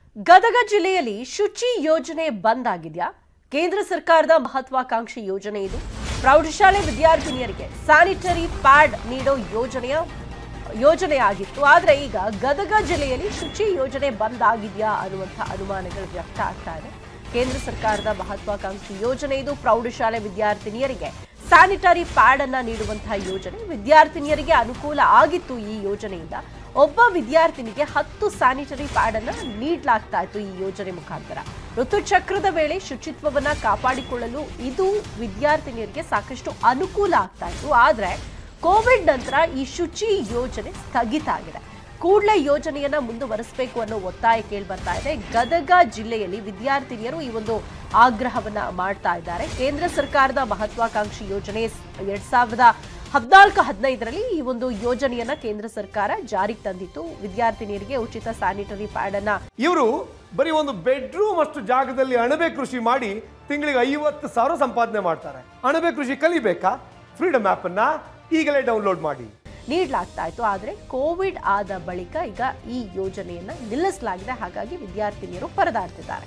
ಗದಗ ಜಿಲ್ಲೆಯಲ್ಲಿ ಶುಚಿ ಯೋಜನೆ ಬಂದ್ ಆಗಿದೆಯಾ ಕೇಂದ್ರ ಸರ್ಕಾರದ ಮಹತ್ವಾಕಾಂಕ್ಷಿ ಯೋಜನೆ ಇದು ಪ್ರೌಢಶಾಲೆ ವಿದ್ಯಾರ್ಥಿನಿಯರಿಗೆ ಸ್ಯಾನಿಟರಿ ಪ್ಯಾಡ್ ನೀಡೋ ಯೋಜನೆಯ ಯೋಜನೆ ಆಗಿತ್ತು ಆದ್ರೆ ಈಗ ಗದಗ ಜಿಲ್ಲೆಯಲ್ಲಿ ಶುಚಿ ಯೋಜನೆ ಬಂದ್ ಆಗಿದೆಯಾ ಅನ್ನುವಂಥ ಅನುಮಾನಗಳು ವ್ಯಕ್ತ ಆಗ್ತಾ ಇದೆ ಕೇಂದ್ರ ಸರ್ಕಾರದ ಮಹತ್ವಾಕಾಂಕ್ಷಿ ಯೋಜನೆ ಇದು ಪ್ರೌಢಶಾಲೆ ವಿದ್ಯಾರ್ಥಿನಿಯರಿಗೆ ಸ್ಯಾನಿಟರಿ ಪ್ಯಾಡ್ ಅನ್ನ ನೀಡುವಂತಹ ಯೋಜನೆ ವಿದ್ಯಾರ್ಥಿನಿಯರಿಗೆ ಅನುಕೂಲ ಆಗಿತ್ತು ಈ ಯೋಜನೆಯಿಂದ ಒಬ್ಬ ವಿದ್ಯಾರ್ಥಿನಿಗೆ ಹತ್ತು ಸ್ಯಾನಿಟರಿ ಪ್ಯಾಡ್ ಅನ್ನ ನೀಡಲಾಗ್ತಾ ಇತ್ತು ಈ ಯೋಜನೆ ಮುಖಾಂತರ ಋತುಚಕ್ರದ ವೇಳೆ ಶುಚಿತ್ವವನ್ನ ಕಾಪಾಡಿಕೊಳ್ಳಲು ಇದು ವಿದ್ಯಾರ್ಥಿನಿಯರಿಗೆ ಸಾಕಷ್ಟು ಅನುಕೂಲ ಆಗ್ತಾ ಇತ್ತು ಆದ್ರೆ ಕೋವಿಡ್ ನಂತರ ಈ ಶುಚಿ ಯೋಜನೆ ಸ್ಥಗಿತ ಆಗಿದೆ ಕೂಡಲೇ ಯೋಜನೆಯನ್ನ ಮುಂದುವರಿಸಬೇಕು ಅನ್ನೋ ಒತ್ತಾಯ ಕೇಳಿ ಬರ್ತಾ ಇದೆ ಗದಗ ಜಿಲ್ಲೆಯಲ್ಲಿ ವಿದ್ಯಾರ್ಥಿನಿಯರು ಈ ಒಂದು ಆಗ್ರಹವನ್ನ ಮಾಡ್ತಾ ಇದ್ದಾರೆ ಕೇಂದ್ರ ಸರ್ಕಾರದ ಮಹತ್ವಾಕಾಂಕ್ಷಿ ಯೋಜನೆ ಎರಡ್ ಸಾವಿರದ ಹದಿನಾಲ್ಕು ಹದಿನೈದರಲ್ಲಿ ಈ ಒಂದು ಯೋಜನೆಯನ್ನ ಕೇಂದ್ರ ಸರ್ಕಾರ ಜಾರಿಗೆ ತಂದಿತ್ತು ವಿದ್ಯಾರ್ಥಿನಿಯರಿಗೆ ಉಚಿತ ಸ್ಯಾನಿಟರಿ ಪ್ಯಾಡ್ ಅನ್ನ ಇವರು ಬರೀ ಒಂದು ಬೆಡ್ರೂಮ್ ಅಷ್ಟು ಜಾಗದಲ್ಲಿ ಅಣಬೆ ಕೃಷಿ ಮಾಡಿ ತಿಂಗಳಿಗೆ ಐವತ್ತು ಸಾವಿರ ಸಂಪಾದನೆ ಮಾಡ್ತಾರೆ ಅಣಬೆ ಕೃಷಿ ಕಲಿಬೇಕಾ ಫ್ರೀಡಮ್ ಆಪ್ ಅನ್ನ ಈಗಲೇ ಡೌನ್ಲೋಡ್ ಮಾಡಿ ನೀಡಲಾಗ್ತಾ ಇತ್ತು ಆದರೆ ಕೋವಿಡ್ ಆದ ಬಳಿಕ ಈಗ ಈ ಯೋಜನೆಯನ್ನ ನಿಲ್ಲಿಸಲಾಗಿದೆ ಹಾಗಾಗಿ ವಿದ್ಯಾರ್ಥಿನಿಯರು ಪರದಾಡ್ತಿದ್ದಾರೆ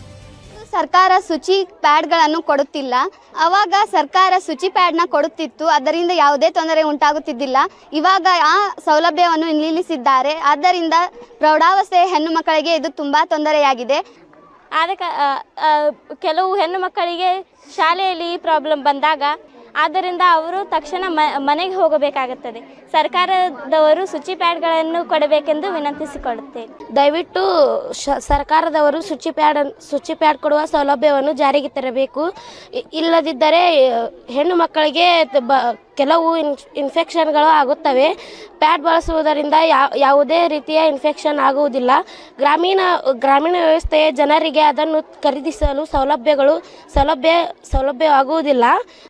ಸರ್ಕಾರ ಶುಚಿ ಪ್ಯಾಡ್ಗಳನ್ನು ಕೊಡುತ್ತಿಲ್ಲ ಅವಾಗ ಸರ್ಕಾರ ಶುಚಿ ಪ್ಯಾಡ್ನ ಕೊಡುತ್ತಿತ್ತು ಅದರಿಂದ ಯಾವುದೇ ತೊಂದರೆ ಉಂಟಾಗುತ್ತಿದ್ದಿಲ್ಲ ಇವಾಗ ಆ ಸೌಲಭ್ಯವನ್ನು ನಿಲ್ಲಿಸಿದ್ದಾರೆ ಆದ್ದರಿಂದ ಪ್ರೌಢಾವಸ್ಥೆಯ ಹೆಣ್ಣು ಮಕ್ಕಳಿಗೆ ಇದು ತುಂಬಾ ತೊಂದರೆಯಾಗಿದೆ ಆದ ಕ- ಆ, ಆ, ಕೆಲವು ಹೆಣ್ಣು ಮಕ್ಕಳಿಗೆ ಶಾಲೆಯಲ್ಲಿ ಈ ಪ್ರಾಬ್ಲಮ್ ಬಂದಾಗ ಆದ್ದರಿಂದ ಅವರು ತಕ್ಷಣ ಮ ಮನೆಗೆ ಹೋಗಬೇಕಾಗುತ್ತದೆ ಸರ್ಕಾರದವರು ಶುಚಿ ಪ್ಯಾಡ್ಗಳನ್ನು ಕೊಡಬೇಕೆಂದು ವಿನಂತಿಸಿಕೊಳ್ಳುತ್ತೇನೆ ದಯವಿಟ್ಟು ಶ ಸರ್ಕಾರದವರು ಶುಚಿ ಪ್ಯಾಡ್ ಶುಚಿ ಪ್ಯಾಡ್ ಕೊಡುವ ಸೌಲಭ್ಯವನ್ನು ಜಾರಿಗೆ ತರಬೇಕು ಇ- ಇಲ್ಲದಿದ್ದರೆ ಆ, ಹೆಣ್ಣು ಮಕ್ಕಳಿಗೆ ತ- ಬ ಕೆಲವು ಇನ್ ಇನ್ಫೆಕ್ಷನ್ಗಳು ಆಗುತ್ತವೆ ಪ್ಯಾಡ್ ಬಳಸುವುದರಿಂದ ಯಾ- ಯಾವುದೇ ರೀತಿಯ ಇನ್ಫೆಕ್ಷನ್ ಆಗುವುದಿಲ್ಲ ಗ್ರಾಮೀಣ ಗ್ರಾಮೀಣ ವ್ಯವಸ್ಥೆಯ ಜನರಿಗೆ ಅದನ್ನು ಖರೀದಿಸಲು ಸೌಲಭ್ಯಗಳು ಸೌಲಭ್ಯ ಸೌಲಭ್ಯವಾಗುವುದಿಲ್ಲ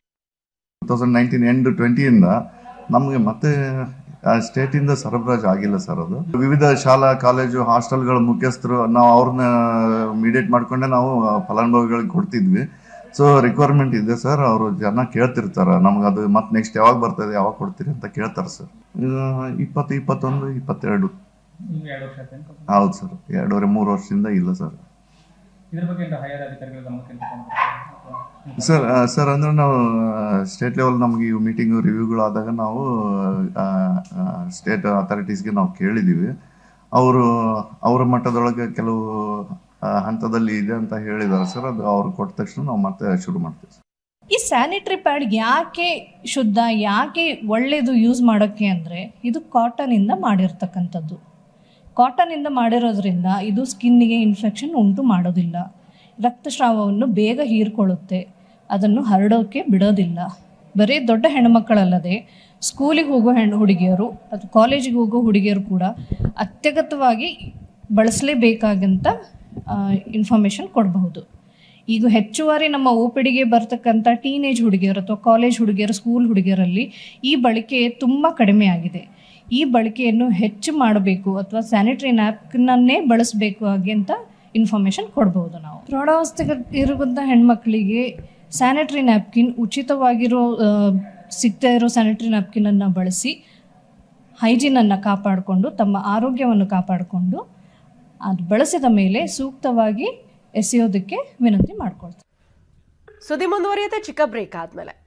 ಟೂ ತೌಸಂಡ್ ನೈನ್ಟೀನ್ ಎಂಡ್ ಟ್ವೆಂಟಿಯಿಂದ ನಮಗೆ ಮತ್ತೆ ಆ ಸ್ಟೇಟಿಂದ ಸರಬರಾಜು ಆಗಿಲ್ಲ ಸರ್ ಅದು ವಿವಿಧ ಶಾಲಾ ಕಾಲೇಜು ಹಾಸ್ಟೆಲ್ಗಳ ಮುಖ್ಯಸ್ಥರು ನಾವು ಅವ್ರನ್ನ ಮೀಡಿಯೇಟ್ ಮಾಡ್ಕೊಂಡೆ ನಾವು ಫಲಾನುಭವಿಗಳಿಗೆ ಕೊಡ್ತಿದ್ವಿ ಸೊ ರಿಕ್ವೈರ್ಮೆಂಟ್ ಇದೆ ಸರ್ ಅವರು ಜನ ಕೇಳ್ತಿರ್ತಾರೆ ನಮ್ಗೆ ಅದು ಮತ್ತೆ ನೆಕ್ಸ್ಟ್ ಯಾವಾಗ ಬರ್ತದೆ ಯಾವಾಗ ಕೊಡ್ತೀರಿ ಅಂತ ಕೇಳ್ತಾರೆ ಸರ್ ಇಪ್ಪತ್ತು ಇಪ್ಪತ್ತೊಂದು ಇಪ್ಪತ್ತೆರಡು ಇನ್ನು ಎರಡು ವರ್ಷ ಆಯ್ತು ಅನ್ಕೊ. ಹೌದು ಸರ್ ಎರಡೂವರೆ ಮೂರು ವರ್ಷದಿಂದ ಇಲ್ಲ ಸರ್ ಇದ್ರ ಬಗ್ಗೆ ಏನು ಹೈಯರ್ ಅಧಿಕಾರಿಗಳ ಗಮನಕ್ಕೆ ಏನು ತಗೊಂಡ್ಬರ್ತೀರಾ? ಅಥವಾ ಸರ್ ಆ, ಸರ್ ಅಂದ್ರೆ ನಾವು ಸ್ಟೇಟ್ ಲೆವೆಲ್ ನಮಗೆ ಈ ಮೀಟಿಂಗ್ ರಿವ್ಯೂಗಳು ಆದಾಗ ನಾವು ಸ್ಟೇಟ್ ಅಥಾರಿಟೀಸ್ಗೆ ನಾವು ಕೇಳಿದ್ದೀವಿ ಅವರು ಅವರ ಮಟ್ಟದೊಳಗೆ ಕೆಲವು ಆ, ಹಂತದಲ್ಲಿ ಇದೆ ಅಂತ ಹೇಳಿದ್ದಾರೆ ಸರ್ ಅದು ಅವ್ರು ಕೊಟ್ಟ ತಕ್ಷಣ ನಾವು ಮತ್ತೆ ಶುರು ಮಾಡ್ತೀವಿ ಸರ್ ಈ ಸ್ಯಾನಿಟ್ರಿ ಪ್ಯಾಡ್ ಯಾಕೆ ಶುದ್ಧ ಯಾಕೆ ಒಳ್ಳೆಯದು ಯೂಸ್ ಮಾಡೋಕ್ಕೆ ಅಂದರೆ ಇದು ಕಾಟನಿಂದ ಮಾಡಿರ್ತಕ್ಕಂಥದ್ದು ಕಾಟನಿಂದ ಮಾಡಿರೋದ್ರಿಂದ ಇದು ಸ್ಕಿನ್ನಿಗೆ ಇನ್ಫೆಕ್ಷನ್ ಉಂಟು ಮಾಡೋದಿಲ್ಲ ರಕ್ತಸ್ರಾವವನ್ನು ಬೇಗ ಹೀರ್ಕೊಳ್ಳುತ್ತೆ ಅದನ್ನು ಹರಡೋಕ್ಕೆ ಬಿಡೋದಿಲ್ಲ ಬರೀ ದೊಡ್ಡ ಹೆಣ್ಮಕ್ಕಳಲ್ಲದೆ ಸ್ಕೂಲಿಗೆ ಹೋಗೋ ಹೆಣ್ಣು ಹುಡುಗಿಯರು ಅಥವಾ ಕಾಲೇಜಿಗೆ ಹೋಗೋ ಹುಡುಗಿಯರು ಕೂಡ ಅತ್ಯಗತವಾಗಿ ಬಳಸಲೇಬೇಕಾಗಂತ ಇನ್ಫಾರ್ಮೇಷನ್ ಕೊಡಬಹುದು ಈಗ ಹೆಚ್ಚುವರಿ ನಮ್ಮ ಒ ಪಿ ಡಿಗೆ ಬರ್ತಕ್ಕಂಥ ಟೀನೇಜ್ ಹುಡುಗಿಯರು ಅಥವಾ ಕಾಲೇಜ್ ಹುಡುಗಿಯರು ಸ್ಕೂಲ್ ಹುಡುಗಿಯರಲ್ಲಿ ಈ ಬಳಕೆ ತುಂಬ ಕಡಿಮೆ ಆಗಿದೆ ಈ ಬಳಕೆಯನ್ನು ಹೆಚ್ಚು ಮಾಡಬೇಕು ಅಥವಾ ಸ್ಯಾನಿಟರಿ ನ್ಯಾಪ್ಕಿನ್ನನ್ನೇ ಬಳಸಬೇಕು ಹಾಗೆ ಅಂತ ಇನ್ಫಾರ್ಮೇಷನ್ ಕೊಡ್ಬೋದು ನಾವು ಪ್ರೌಢಾವಸ್ಥೆಗೆ ಇರುವಂಥ ಹೆಣ್ಮಕ್ಳಿಗೆ ಸ್ಯಾನಿಟರಿ ನ್ಯಾಪ್ಕಿನ್ ಉಚಿತವಾಗಿರೋ ಆ, ಸಿಗ್ತಾ ಇರೋ ಸ್ಯಾನಿಟರಿ ನ್ಯಾಪ್ಕಿನನ್ನು ಬಳಸಿ ಹೈಜೀನನ್ನು ಕಾಪಾಡಿಕೊಂಡು ತಮ್ಮ ಆರೋಗ್ಯವನ್ನು ಕಾಪಾಡಿಕೊಂಡು ಅದು ಬಳಸಿದ ಮೇಲೆ ಸೂಕ್ತವಾಗಿ ಎಸೆಯೋದಕ್ಕೆ ವಿನಂತಿ ಮಾಡ್ಕೊಳ್ತಾರೆ ಸುದ್ದಿ ಮುಂದುವರಿಯುತ್ತೆ ಚಿಕ್ಕ ಬ್ರೇಕ್ ಆದ್ಮೇಲೆ